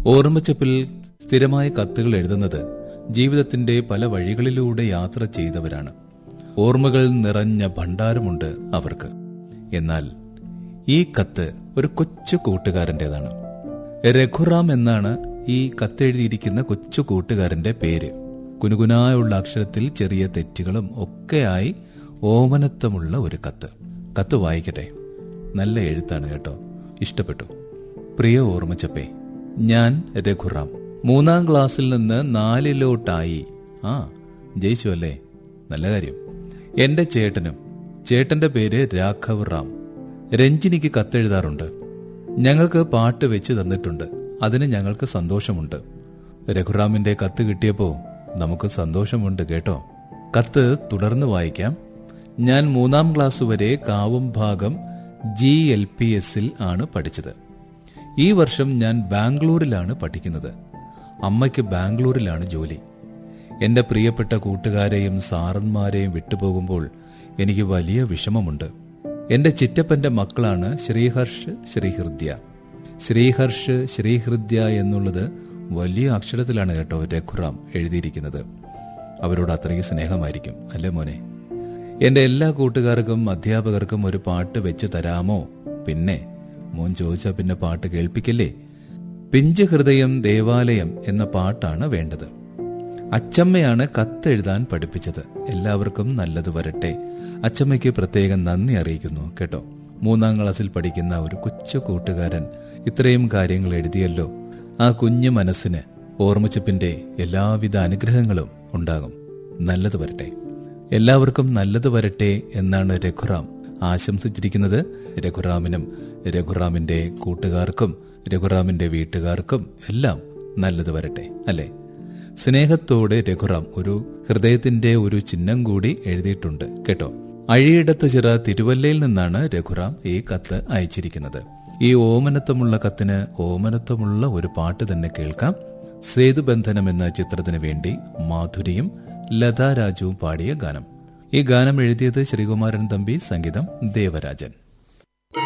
ഓർമ്മച്ചപ്പിൽ സ്ഥിരമായ കത്തുകൾ എഴുതുന്നത് ജീവിതത്തിന്റെ പല വഴികളിലൂടെ യാത്ര ചെയ്തവരാണ് ഓർമ്മകൾ നിറഞ്ഞ ഭണ്ഡാരമുണ്ട് അവർക്ക് എന്നാൽ ഈ കത്ത് ഒരു കൊച്ചു കൂട്ടുകാരന്റേതാണ് രഘുറാം എന്നാണ് ഈ കത്തെഴുതിയിരിക്കുന്ന കൊച്ചു കൂട്ടുകാരന്റെ പേര് കുനുകുനായുള്ള അക്ഷരത്തിൽ ചെറിയ തെറ്റുകളും ഒക്കെയായി ഓമനത്വമുള്ള ഒരു കത്ത് കത്ത് വായിക്കട്ടെ നല്ല എഴുത്താണ് കേട്ടോ ഇഷ്ടപ്പെട്ടു പ്രിയ ഓർമ്മച്ചപ്പേ ഞാൻ രഘുറാം മൂന്നാം ക്ലാസ്സിൽ നിന്ന് നാലിലോട്ടായി ആ ജയിച്ചു അല്ലേ നല്ല കാര്യം എന്റെ ചേട്ടനും ചേട്ടന്റെ പേര് രാഘവ് റാം രഞ്ജിനിക്ക് കത്തെഴുതാറുണ്ട് ഞങ്ങൾക്ക് പാട്ട് വെച്ച് തന്നിട്ടുണ്ട് അതിന് ഞങ്ങൾക്ക് സന്തോഷമുണ്ട് രഘുറാമിന്റെ കത്ത് കിട്ടിയപ്പോ നമുക്ക് സന്തോഷമുണ്ട് കേട്ടോ കത്ത് തുടർന്ന് വായിക്കാം ഞാൻ മൂന്നാം ക്ലാസ് വരെ കാവും ഭാഗം ജി എൽ പി എസിൽ ആണ് പഠിച്ചത് ഈ വർഷം ഞാൻ ബാംഗ്ലൂരിലാണ് പഠിക്കുന്നത് അമ്മയ്ക്ക് ബാംഗ്ലൂരിലാണ് ജോലി എന്റെ പ്രിയപ്പെട്ട കൂട്ടുകാരെയും സാറന്മാരെയും വിട്ടുപോകുമ്പോൾ എനിക്ക് വലിയ വിഷമമുണ്ട് എന്റെ ചിറ്റപ്പന്റെ മക്കളാണ് ശ്രീഹർഷ് ശ്രീഹൃദ്യ ശ്രീഹർഷ് ശ്രീഹൃദ്യ എന്നുള്ളത് വലിയ അക്ഷരത്തിലാണ് കേട്ടോ രഘുറാം എഴുതിയിരിക്കുന്നത് അവരോട് അത്രയും സ്നേഹമായിരിക്കും അല്ലേ മോനെ എന്റെ എല്ലാ കൂട്ടുകാർക്കും അധ്യാപകർക്കും ഒരു പാട്ട് വെച്ച് തരാമോ പിന്നെ മോൻ ചോദിച്ചാ പിന്നെ പാട്ട് കേൾപ്പിക്കല്ലേ പിഞ്ച് ഹൃദയം ദേവാലയം എന്ന പാട്ടാണ് വേണ്ടത് അച്ചമ്മയാണ് കത്തെഴുതാൻ പഠിപ്പിച്ചത് എല്ലാവർക്കും നല്ലത് വരട്ടെ അച്ചമ്മയ്ക്ക് പ്രത്യേകം നന്ദി അറിയിക്കുന്നു കേട്ടോ മൂന്നാം ക്ലാസ്സിൽ പഠിക്കുന്ന ഒരു കൊച്ചു കൂട്ടുകാരൻ ഇത്രയും കാര്യങ്ങൾ എഴുതിയല്ലോ ആ കുഞ്ഞു മനസ്സിന് ഓർമ്മച്ചപ്പിന്റെ എല്ലാവിധ അനുഗ്രഹങ്ങളും ഉണ്ടാകും നല്ലത് വരട്ടെ എല്ലാവർക്കും നല്ലത് വരട്ടെ എന്നാണ് രഘുറാം ആശംസിച്ചിരിക്കുന്നത് രഘുറാമിനും രഘുറാമിന്റെ കൂട്ടുകാർക്കും രഘുറാമിന്റെ വീട്ടുകാർക്കും എല്ലാം നല്ലത് വരട്ടെ അല്ലേ സ്നേഹത്തോടെ രഘുറാം ഒരു ഹൃദയത്തിന്റെ ഒരു ചിഹ്നം കൂടി എഴുതിയിട്ടുണ്ട് കേട്ടോ അഴിയിടത്ത് ചിറ തിരുവല്ലയിൽ നിന്നാണ് രഘുറാം ഈ കത്ത് അയച്ചിരിക്കുന്നത് ഈ ഓമനത്വമുള്ള കത്തിന് ഓമനത്വമുള്ള ഒരു പാട്ട് തന്നെ കേൾക്കാം സേതുബന്ധനം എന്ന ചിത്രത്തിന് വേണ്ടി മാധുരിയും ലതാ രാജുവും പാടിയ ഗാനം ഈ ഗാനം എഴുതിയത് ശ്രീകുമാരൻ തമ്പി സംഗീതം ദേവരാജൻ